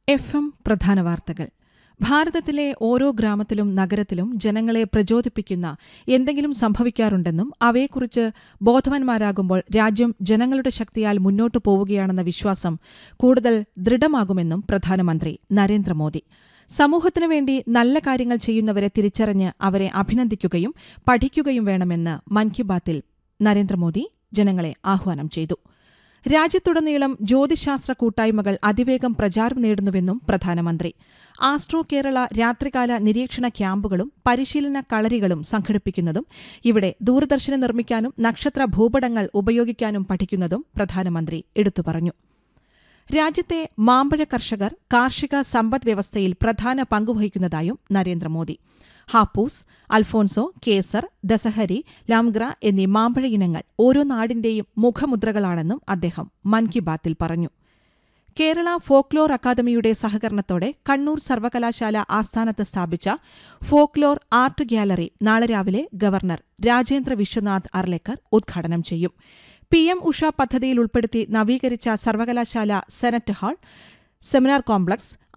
F M പ്രധാന വാർത്തകൾ ഭാരതത്തിലെ ഓരോ ഗ്രാമത്തിലും നഗരത്തിലും ജനങ്ങളെ പ്രചോദിപ്പിക്കുന്ന എന്തെങ്കിലും സംഭവിക്കാറുണ്ടെന്നും അവയെക്കുറിച്ച് ബോധവാന്മാരാകുമ്പോൾ രാജ്യം ജനങ്ങളുടെ ശക്തിയാൽ മുന്നോട്ടു പോവുകയാണെന്ന വിശ്വാസം കൂടുതൽ ദൃഢമാകുമെന്നും പ്രധാനമന്ത്രി നരേന്ദ്രമോദി സമൂഹത്തിനു വേണ്ടി നല്ല കാര്യങ്ങൾ ചെയ്യുന്നവരെ തിരിച്ചറിഞ്ഞ് അവരെ അഭിനന്ദിക്കുകയും പഠിക്കുകയും വേണമെന്ന് മൻ കി ബാത്തിൽ നരേന്ദ്രമോദി ജനങ്ങളെ ആഹ്വാനം ചെയ്തു രാജ്യത്തുടനീളം ജ്യോതിശാസ്ത്ര കൂട്ടായ്മകൾ അതിവേഗം പ്രചാരം നേടുന്നുവെന്നും പ്രധാനമന്ത്രി ആസ്ട്രോ കേരള രാത്രികാല നിരീക്ഷണ ക്യാമ്പുകളും പരിശീലന കളരികളും സംഘടിപ്പിക്കുന്നതും ഇവിടെ ദൂരദർശനം നിർമ്മിക്കാനും നക്ഷത്ര ഭൂപടങ്ങൾ ഉപയോഗിക്കാനും പഠിക്കുന്നതും പ്രധാനമന്ത്രി എടുത്തു പറഞ്ഞു രാജ്യത്തെ മാമ്പഴ കർഷകർ കാർഷിക സമ്പദ് വ്യവസ്ഥയിൽ പ്രധാന പങ്കുവഹിക്കുന്നതായും നരേന്ദ്രമോദി ഹാപ്പൂസ് അൽഫോൻസോ കേസർ ദസഹരി ലാംഗ്ര എന്നീ മാമ്പഴ ഇനങ്ങൾ ഓരോ നാടിന്റെയും മുഖമുദ്രകളാണെന്നും അദ്ദേഹം മൻ കി ബാത്തിൽ പറഞ്ഞു കേരള ഫോക്ലോർ അക്കാദമിയുടെ സഹകരണത്തോടെ കണ്ണൂർ സർവകലാശാല ആസ്ഥാനത്ത് സ്ഥാപിച്ച ഫോക്ലോർ ആർട്ട് ഗ്യാലറി നാളെ രാവിലെ ഗവർണർ രാജേന്ദ്ര വിശ്വനാഥ് അർലേക്കർ ഉദ്ഘാടനം ചെയ്യും പി എം ഉഷ പദ്ധതിയിൽ ഉൾപ്പെടുത്തി നവീകരിച്ച സർവകലാശാല സെനറ്റ് ഹാൾ സെമിനാർ കോംപ്ലക്സ്